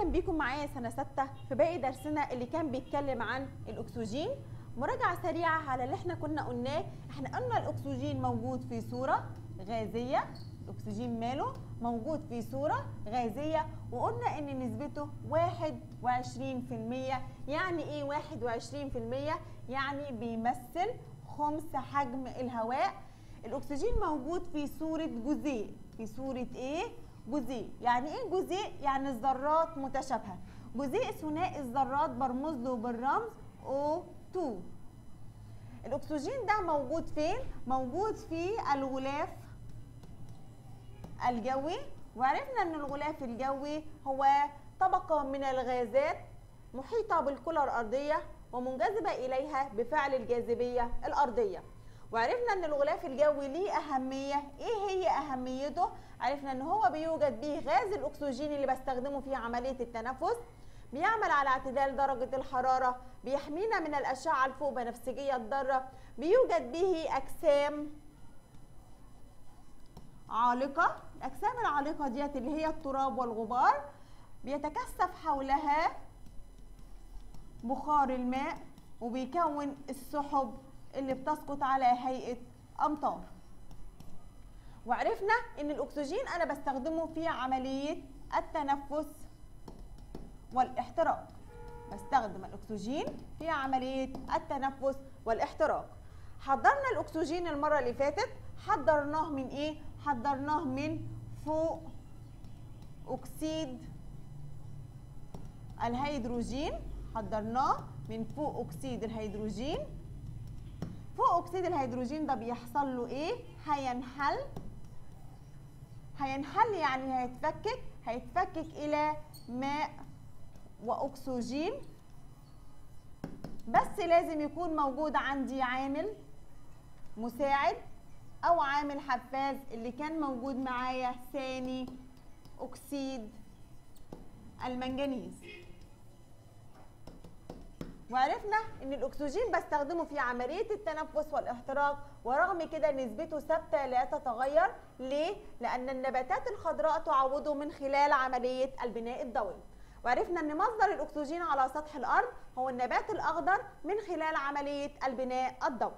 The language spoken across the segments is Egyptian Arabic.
اهلا بيكم معايا سنه سته في باقي درسنا اللي كان بيتكلم عن الاكسجين مراجعه سريعه على اللي احنا كنا قلناه احنا قلنا الاكسجين موجود في صوره غازيه الاكسجين ماله موجود في صوره غازيه وقلنا ان نسبته 21% يعني ايه 21% يعني بيمثل خمس حجم الهواء الاكسجين موجود في صوره جزيء في صوره ايه جزيء يعني ايه جزيء يعني الذرات متشابهه جزيء ثنائي الذرات برمز له بالرمز O2 الاكسجين ده موجود فين موجود في الغلاف الجوي وعرفنا ان الغلاف الجوي هو طبقه من الغازات محيطه بالكره الارضيه ومنجذبه اليها بفعل الجاذبيه الارضيه وعرفنا ان الغلاف الجوي ليه اهميه ايه هي اهميته عرفنا ان هو بيوجد به غاز الاكسجين اللي بستخدمه في عمليه التنفس بيعمل على اعتدال درجه الحراره بيحمينا من الاشعه الفوق بنفسجيه الضاره بيوجد به اجسام عالقه الاجسام العالقه ديت اللي هي التراب والغبار بيتكثف حولها بخار الماء وبيكون السحب اللي بتسقط على هيئه امطار وعرفنا ان الاكسجين انا بستخدمه في عمليه التنفس والاحتراق بستخدم الاكسجين في عمليه التنفس والاحتراق حضرنا الاكسجين المره اللي فاتت حضرناه من ايه حضرناه من فوق اكسيد الهيدروجين حضرناه من فوق اكسيد الهيدروجين فوق اكسيد الهيدروجين ده بيحصل له ايه هينحل هينحل يعني هيتفكك هيتفكك الى ماء واكسجين بس لازم يكون موجود عندي عامل مساعد او عامل حفاز اللي كان موجود معايا ثاني اكسيد المنجنيز وعرفنا ان الاكسجين بستخدمه في عمليه التنفس والاحتراق ورغم كده نسبته ثابته لا تتغير ليه لان النباتات الخضراء تعوضه من خلال عمليه البناء الضوئي وعرفنا ان مصدر الاكسجين على سطح الارض هو النبات الاخضر من خلال عمليه البناء الضوئي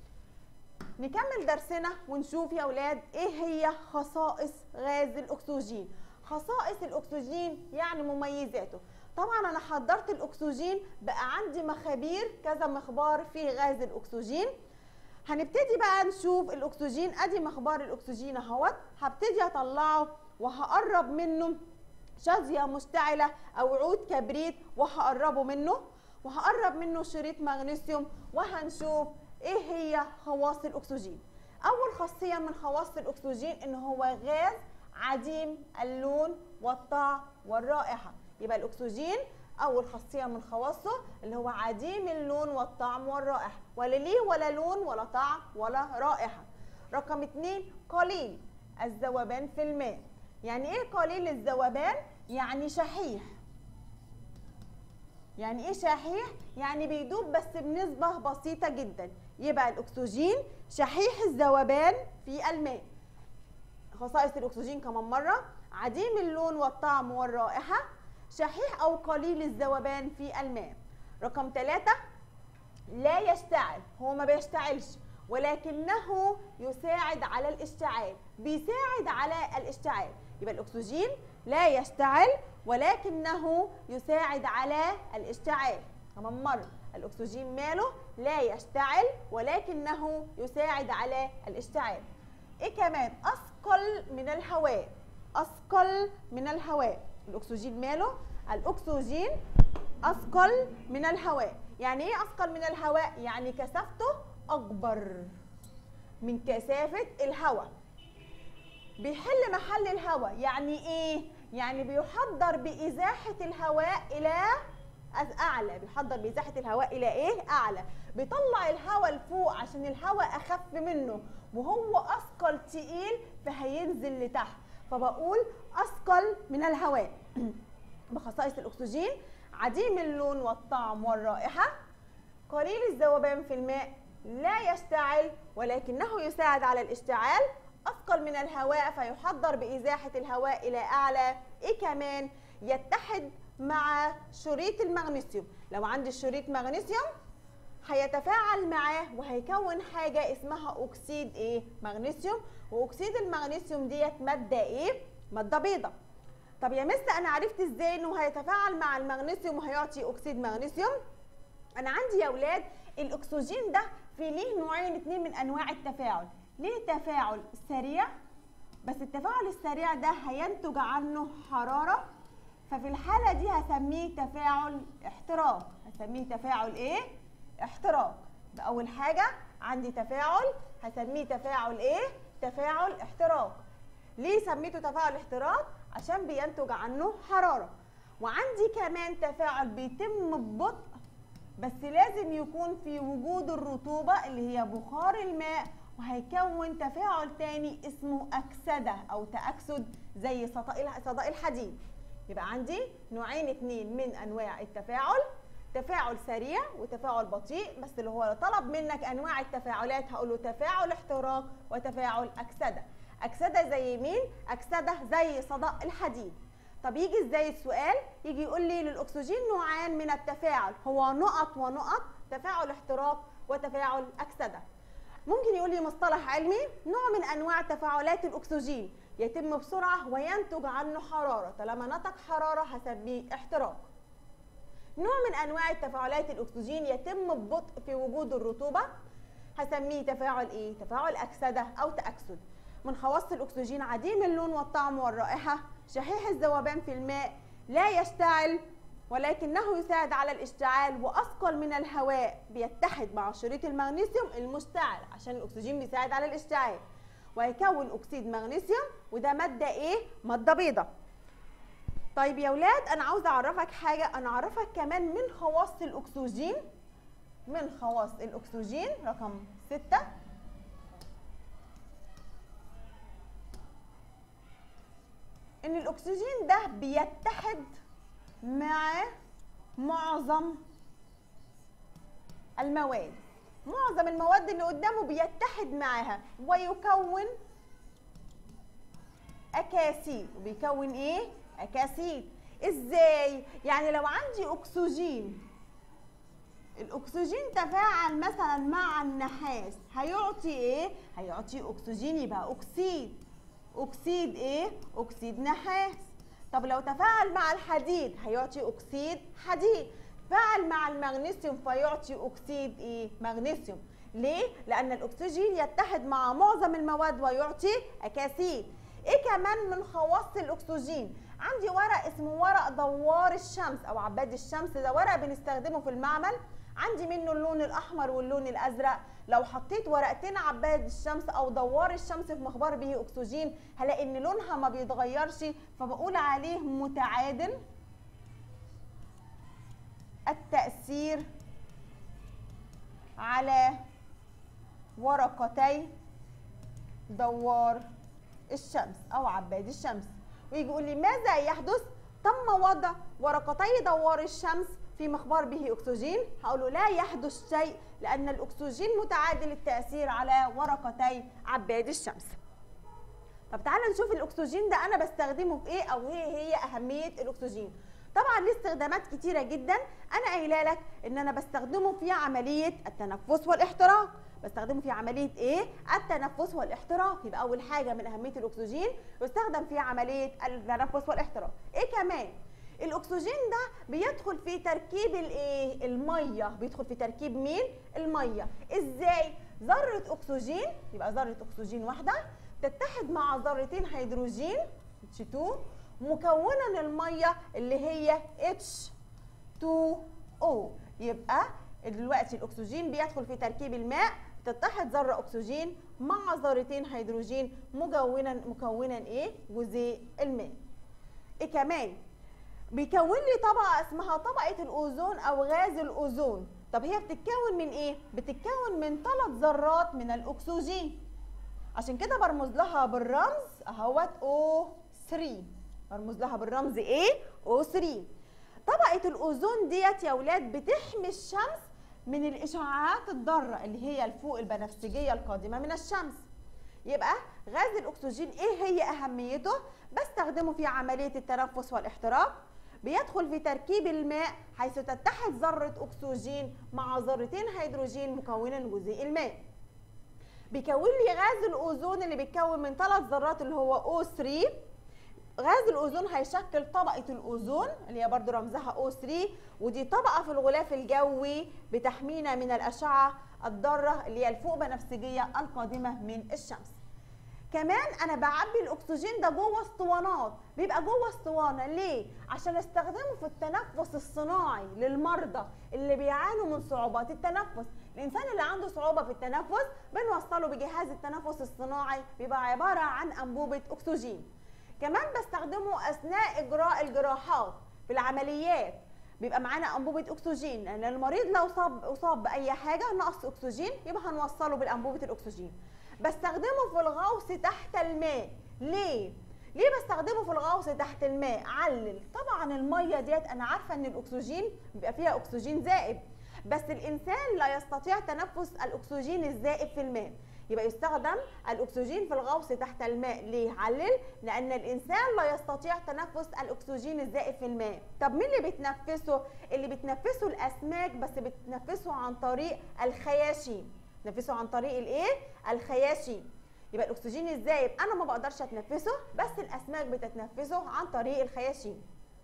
نكمل درسنا ونشوف يا اولاد ايه هي خصائص غاز الاكسجين خصائص الاكسجين يعني مميزاته طبعا انا حضرت الاكسجين بقى عندي مخابير كذا مخبار في غاز الاكسجين هنبتدي بقى نشوف الاكسجين ادي مخبار الاكسجين اهوت هبتدي اطلعه وهقرب منه شظيه مشتعله او عود كبريت وهقربه منه وهقرب منه شريط مغنيسيوم وهنشوف ايه هي خواص الاكسجين اول خاصيه من خواص الاكسجين ان هو غاز عديم اللون والطعم والرائحه يبقى الاكسجين اول خاصيه من خواصه اللي هو عديم اللون والطعم والرائحه ولا ليه ولا لون ولا طعم ولا رائحه رقم اتنين قليل الذوبان في الماء يعني ايه قليل الذوبان يعني شحيح يعني ايه شحيح يعني بيدوب بس بنسبه بسيطه جدا يبقى الاكسجين شحيح الذوبان في الماء خصائص الاكسجين كمان مره عديم اللون والطعم والرائحه شحيح او قليل الذوبان في الماء رقم ثلاثة لا يشتعل هو ما بيشتعلش ولكنه يساعد على الاشتعال بيساعد على الاشتعال يبقى الاكسجين لا يشتعل ولكنه يساعد على الاشتعال كمان مرة الاكسجين ماله لا يشتعل ولكنه يساعد على الاشتعال ايه كمان اثقل من الهواء اثقل من الهواء الاكسجين ماله الاكسجين اثقل من الهواء يعني ايه اثقل من الهواء يعني كثافته اكبر من كثافه الهواء بيحل محل الهواء يعني ايه يعني بيحضر بازاحه الهواء الى اعلى بيحضر بازاحه الهواء الى ايه اعلى بيطلع الهواء لفوق عشان الهواء اخف منه وهو اثقل تقيل فهينزل لتحت فبقول اثقل من الهواء بخصائص الاكسجين عديم اللون والطعم والرائحه قليل الذوبان في الماء لا يشتعل ولكنه يساعد على الاشتعال اثقل من الهواء فيحضر بازاحه الهواء الى اعلى ايه كمان يتحد مع شريط المغنيسيوم لو عندي شريط مغنيسيوم هيتفاعل معاه وهيكون حاجه اسمها اكسيد ايه مغنيسيوم واكسيد المغنيسيوم ديت ماده ايه ماده بيضاء طب يا مس انا عرفت ازاي انه هيتفاعل مع المغنيسيوم وهيعطي اكسيد مغنيسيوم انا عندي يا اولاد الاكسجين ده في ليه نوعين اتنين من انواع التفاعل ليه تفاعل سريع بس التفاعل السريع ده هينتج عنه حراره ففي الحاله دي هسميه تفاعل احتراق هسميه تفاعل ايه احتراق ده اول حاجه عندي تفاعل هسميه تفاعل ايه تفاعل احتراق ليه سميته تفاعل احتراق عشان بينتج عنه حراره وعندي كمان تفاعل بيتم ببطء بس لازم يكون في وجود الرطوبه اللي هي بخار الماء وهيكون تفاعل تاني اسمه اكسده او تاكسد زي صدى الحديد يبقى عندي نوعين اتنين من انواع التفاعل تفاعل سريع وتفاعل بطيء بس اللي هو طلب منك انواع التفاعلات هقول له تفاعل احتراق وتفاعل اكسده اكسده زي مين اكسده زي صدى الحديد طب يجي ازاي السؤال يجي يقول لي للاكسجين نوعان من التفاعل هو نقط ونقط تفاعل احتراق وتفاعل اكسده ممكن يقول لي مصطلح علمي نوع من انواع تفاعلات الاكسجين يتم بسرعه وينتج عنه حراره طالما نتج حراره هسميه احتراق نوع من انواع التفاعلات الاكسجين يتم ببطء في وجود الرطوبه هسميه تفاعل ايه تفاعل اكسده او تاكسد من خواص الاكسجين عديم اللون والطعم والرائحه شحيح الذوبان في الماء لا يشتعل ولكنه يساعد على الاشتعال واثقل من الهواء بيتحد مع شريط المغنيسيوم المشتعل عشان الاكسجين بيساعد على الاشتعال ويكون اكسيد مغنيسيوم وده ماده ايه ماده بيضاء طيب يا ولاد انا عاوزه اعرفك حاجه انا اعرفك كمان من خواص الاكسجين من خواص الاكسجين رقم ستة ان الاكسجين ده بيتحد مع معظم المواد معظم المواد اللي قدامه بيتحد معاها ويكون اكاسيد وبيكون ايه اكاسيد ازاي يعني لو عندي اكسجين الاكسجين تفاعل مثلا مع النحاس هيعطي ايه هيعطي اكسجين يبقى اكسيد اكسيد ايه اكسيد نحاس طب لو تفاعل مع الحديد هيعطي اكسيد حديد فعل مع المغنيسيوم فيعطي اكسيد ايه مغنيسيوم ليه لان الاكسجين يتحد مع معظم المواد ويعطي اكاسيد ايه كمان من خواص الاكسجين عندي ورق اسمه ورق دوار الشمس او عباد الشمس ده ورق بنستخدمه في المعمل عندي منه اللون الاحمر واللون الازرق لو حطيت ورقتين عباد الشمس او دوار الشمس في مخبار به اكسجين هلاقي ان لونها ما بيتغيرش فبقول عليه متعادل التاثير على ورقتي دوار الشمس او عباد الشمس ويجي يقول لي ماذا يحدث تم وضع ورقتي دوار الشمس في مخبار به اكسجين هقول له لا يحدث شيء لان الاكسجين متعادل التاثير على ورقتي عباد الشمس طب تعالى نشوف الاكسجين ده انا بستخدمه في ايه او هي هي اهميه الاكسجين طبعا ليه استخدامات كتيره جدا انا قايله لك ان انا بستخدمه في عمليه التنفس والاحتراق بستخدمه في عمليه ايه التنفس والاحتراق يبقى اول حاجه من اهميه الاكسجين يستخدم في عمليه التنفس والاحتراق ايه كمان الاكسجين ده بيدخل في تركيب الايه الميه بيدخل في تركيب مين الميه ازاي ذره اكسجين يبقى ذره اكسجين واحده تتحد مع ذرتين هيدروجين H2 مكونا الميه اللي هي H2O يبقى دلوقتي الاكسجين بيدخل في تركيب الماء تتحد ذره اكسجين مع ذرتين هيدروجين مكونا مكونا ايه جزيء الماء ايه كمان بيكون لي طبقه اسمها طبقه الاوزون او غاز الاوزون طب هي بتتكون من ايه بتتكون من ثلاث ذرات من الاكسجين عشان كده برمز لها بالرمز اهوت O3 برمز لها بالرمز ايه O3 طبقه الاوزون ديت يا اولاد بتحمي الشمس من الاشعاعات الضاره اللي هي الفوق البنفسجيه القادمه من الشمس يبقى غاز الاكسجين ايه هي اهميته بستخدمه في عمليه التنفس والاحتراق بيدخل في تركيب الماء حيث تتحد ذره اكسجين مع ذرتين هيدروجين مكونا جزيء الماء بيكون لي غاز الاوزون اللي بيتكون من ثلاث ذرات اللي هو O3 غاز الاوزون هيشكل طبقه الاوزون اللي هي برضو رمزها O3 ودي طبقه في الغلاف الجوي بتحمينا من الاشعه الضاره اللي هي الفوق بنفسجيه القادمه من الشمس كمان انا بعبي الاكسجين ده جوه اسطوانات بيبقى جوه اسطوانه ليه عشان استخدمه في التنفس الصناعي للمرضى اللي بيعانوا من صعوبات التنفس الانسان اللي عنده صعوبه في التنفس بنوصله بجهاز التنفس الصناعي بيبقى عباره عن انبوبه اكسجين كمان بستخدمه اثناء اجراء الجراحات في العمليات بيبقى معانا انبوبه اكسجين لان المريض لو صاب اصاب باي حاجه نقص اكسجين يبقى هنوصله بالانبوبه الاكسجين بستخدمه في الغوص تحت الماء ليه ليه بستخدمه في الغوص تحت الماء علل طبعا الميه ديت انا عارفه ان الاكسجين بيبقى فيها اكسجين زائب بس الانسان لا يستطيع تنفس الاكسجين الزائب في الماء يبقى يستخدم الاكسجين في الغوص تحت الماء ليه علل لان الانسان لا يستطيع تنفس الاكسجين الزائد في الماء طب مين اللي بتنفسه اللي بتنفسه الاسماك بس بتنفسه عن طريق الخياشيم تنفسه عن طريق الايه الخياشيم يبقى الاكسجين الزائب انا ما بقدرش اتنفسه بس الاسماك بتتنفسه عن طريق الخياشيم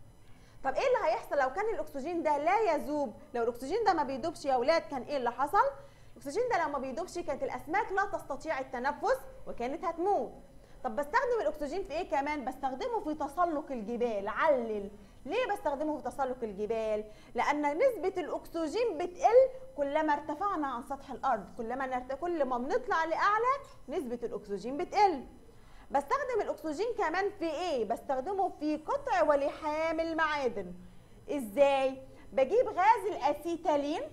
طب ايه اللي هيحصل لو كان الاكسجين ده لا يذوب لو الاكسجين ده ما بيدوبش يا اولاد كان ايه اللي حصل الاكسجين ده لو ما بيدوبش كانت الاسماك لا تستطيع التنفس وكانت هتموت طب بستخدم الاكسجين في ايه كمان بستخدمه في تسلق الجبال علل ليه بستخدمه في تسلق الجبال لان نسبه الاكسجين بتقل كلما ارتفعنا عن سطح الارض كلما نرت... كل ما بنطلع لاعلى نسبه الاكسجين بتقل بستخدم الاكسجين كمان في ايه بستخدمه في قطع ولحام المعادن ازاي بجيب غاز الاسيتالين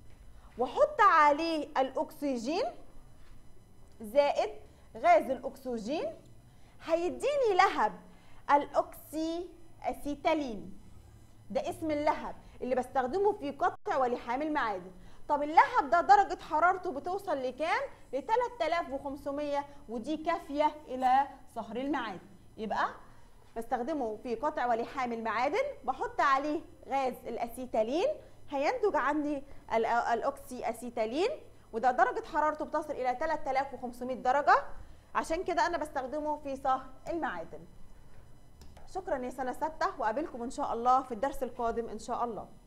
واحط عليه الاكسجين زائد غاز الاكسجين هيديني لهب الاوكسي اسيتالين ده اسم اللهب اللي بستخدمه في قطع ولحام المعادن طب اللهب ده درجة حرارته بتوصل لكام؟ ل 3500 ودي كافية إلى صهر المعادن يبقى بستخدمه في قطع ولحام المعادن بحط عليه غاز الأسيتالين هينتج عندي الأوكسي أسيتالين وده درجة حرارته بتصل إلى 3500 درجة عشان كده أنا بستخدمه في صهر المعادن شكرا يا سنة ستة وقابلكم إن شاء الله في الدرس القادم إن شاء الله